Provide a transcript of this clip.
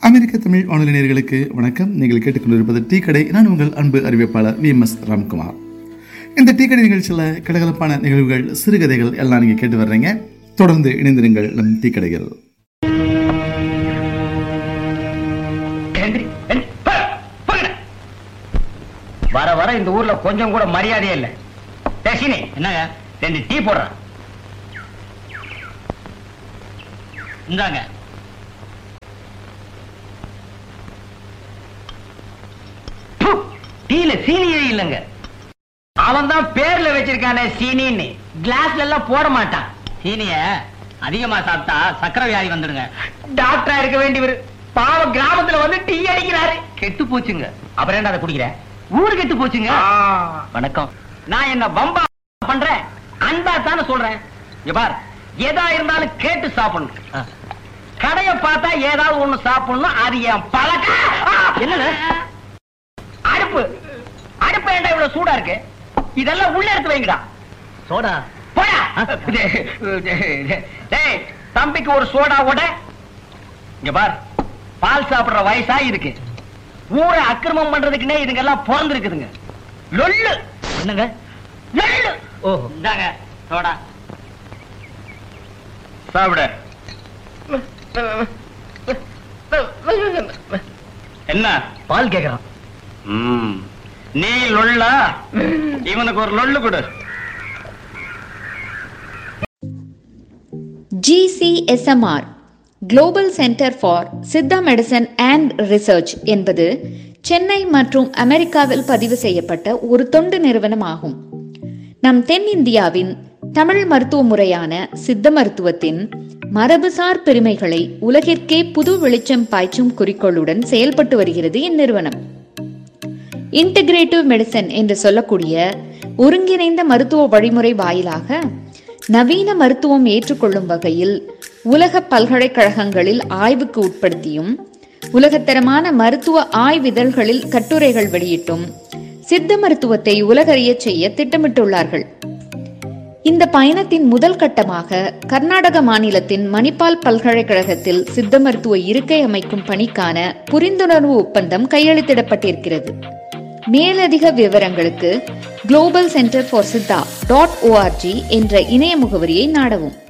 அமெரிக்க தமிழ் வானொலி நேயர்களுக்கு வணக்கம் நீங்கள் கேட்டுக்கொண்டிருப்பது டீ கடை நான் உங்கள் அன்பு அறிவிப்பாளர் வி எம் எஸ் ராம்குமார் இந்த டீ கடை நிகழ்ச்சியில் கலகலப்பான நிகழ்வுகள் சிறுகதைகள் எல்லாம் நீங்கள் கேட்டு வர்றீங்க தொடர்ந்து இணைந்திருங்கள் நம் டீ கடைகள் எந்திரி, எந்திரி, போ, போங்கடா. வர வர இந்த ஊர்ல கொஞ்சம் கூட மரியாதையே இல்ல தசினி என்னங்க ரெண்டு டீ போடுறான் இந்தாங்க ப்பு, டீல சீனியே இல்லைங்க அவன் தான் பேர்ல வச்சிருக்கானே சீனின்னு கிளாஸ்ல எல்லாம் போட மாட்டான் சீனிய அதிகமா சாப்பிட்டா சக்கரை வியாதி வந்துடுங்க டாக்டரா இருக்க வேண்டியவர் பாவம் கிராமத்துல வந்து டீ அடிக்கிறாரு கெட்டு போச்சுங்க அப்புறம் என்ன அதை குடிக்கிற ஊரு கெட்டு போச்சுங்க வணக்கம் நான் என்ன வம்பா பண்றேன் அன்பா தானே சொல்றேன் இங்க பார் எதா இருந்தாலும் கேட்டு சாப்பிடணும் கடைய பார்த்தா ஏதாவது ஒண்ணு சாப்பிடணும் அது என் பழக்கம் என்ன அடுப்பு அடுப்பு ஏன்டா இவ்வளவு சூடா இருக்கு இதெல்லாம் உள்ள எடுத்து வைங்கடா சோடா போடா டேய் தம்பிக்கு ஒரு சோடா ஓட இங்க பார் பால் சாப்பிடுற வயசா இருக்கு ஊரை அக்கிரமம் பண்றதுக்குன்னே இதுங்க எல்லாம் பிறந்திருக்குதுங்க லொல்லு என்னங்க லொல்லு ஓ இந்தாங்க சோடா சாப்பிட என்ன பால் கேக்குறான் ம். நீ லொல்லா இவனுக்கு ஒரு லொல்லு கொடு GCSMR global centre for Siddha medicine and research என்பது சென்னை மற்றும் அமெரிக்காவில் பதிவு செய்யப்பட்ட ஒரு தொண்டு நிறுவனம் ஆகும் நம் தென்னிந்தியாவின் தமிழ் மருத்துவ முறையான சித்த மருத்துவத்தின் மரபுசார் பெருமைகளை உலகிற்கே புது வெளிச்சம் பாய்ச்சும் குறிக்கோளுடன் செயல்பட்டு வருகிறது இந்நிறுவனம் இன்டகிரேட்டிவ் மெடிசன் என்று சொல்லக்கூடிய ஒருங்கிணைந்த மருத்துவ வழிமுறை வாயிலாக நவீன மருத்துவம் ஏற்றுக்கொள்ளும் வகையில் உலக பல்கலைக்கழகங்களில் ஆய்வுக்கு உட்படுத்தியும் உலகத்தரமான மருத்துவ ஆய்விதழ்களில் கட்டுரைகள் வெளியிட்டும் சித்த மருத்துவத்தை உலகறியச் செய்ய திட்டமிட்டுள்ளார்கள் இந்த பயணத்தின் முதல் கட்டமாக கர்நாடக மாநிலத்தின் மணிப்பால் பல்கலைக்கழகத்தில் சித்த மருத்துவ இருக்கை அமைக்கும் பணிக்கான புரிந்துணர்வு ஒப்பந்தம் கையெழுத்திடப்பட்டிருக்கிறது மேலதிக விவரங்களுக்கு global centre for Siddha dot ORG என்ற இணைய முகவரியை நாடவும்